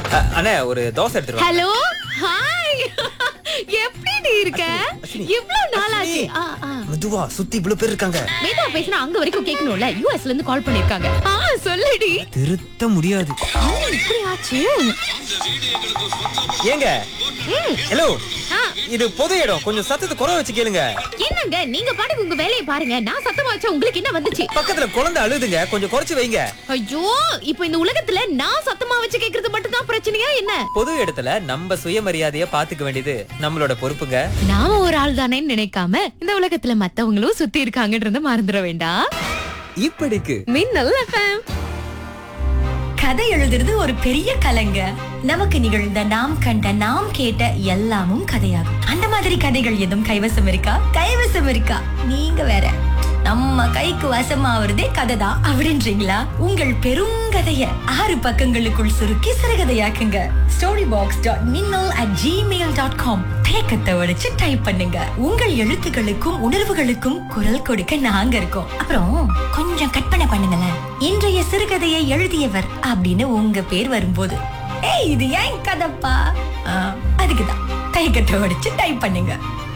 அ, அண்ணே ஒரு தோசை எடுத்துருவாங்க ஹலோ ஹாய் எப்படி நீ இருக்க அஸ்வினி. இவ்ளோ நாளாச்சு ஆ, ஆ. மெதுவா சுத்தி இவ்வளவு பேர் இருக்காங்க மேதா பேசினா அங்க வரைக்கும் கேட்கணும்ல யூஎஸ்ல இருந்து கால் பண்ணிருக்காங்க ஆ சொல்லுடி திருத்த முடியாது என்ன இப்படி ஆச்சு ஏங்க ம், ஹலோ ஆ, இது பொது இடம் கொஞ்சம் சத்தத்தை குறை வச்சு கேளுங்க என்னங்க நீங்க பாட்டுக்கு உங்க வேலையை பாருங்க நான் சத்தமா வச்சா உங்களுக்கு என்ன வந்துச்சு பக்கத்துல குழந்தை அழுதுங்க கொஞ்சம் குறைச்சு வைங்க ஐயோ இப்போ இந்த உலகத்துல நான் சத்தமா வச்சு கேக்குறது மட்டும் தான் பிரச்சனையா என்ன பொது இடத்துல நம்ம சுயமரியாதைய பாத்துக்க வேண்டியது நம்மளோட பொறுப்புங்க நாம ஒரு ஆள் தானேன்னு நினைக்காம இந்த உலகத்துல மத்தவங்களும் சுத்தி இருக்காங்கன்றத மறந்துட வேண்டாம் இப்படிக்கு மின்னல் எஃப்எம் கதை எழுதுறது ஒரு பெரிய கலைங்க நமக்கு நிகழ்ந்த நாம் கண்ட நாம் கேட்ட எல்லாமும் கதையாகும் அந்த மாதிரி கதைகள் எதுவும் கைவசம் இருக்கா கைவசம் இருக்கா நீங்க வேற நம்ம கைக்கு வசமாவதே கதை தான் அப்படின்றீங்களா உங்கள் பெருங்கதைய ஆறு பக்கங்களுக்குள் சுருக்கி சிறுகதையாக்குங்க story box dot Minnal at Gmail dot com தேக்கத்தை உடைச்சு டைப் பண்ணுங்க உங்கள் எழுத்துக்களுக்கும் உணர்வுகளுக்கும் குரல் கொடுக்க நாங்க இருக்கோம் அப்புறம் கொஞ்சம் கற்பனை பண்ணுங்களேன் இன்றைய சிறுகதையை எழுதியவர் அப்படின்னு உங்க பேர் வரும்போது ஏய் இது ஏன் கதப்பா ஆ, அதுக்குதான் கைக்கட்டை உடைச்சு டைப் பண்ணுங்க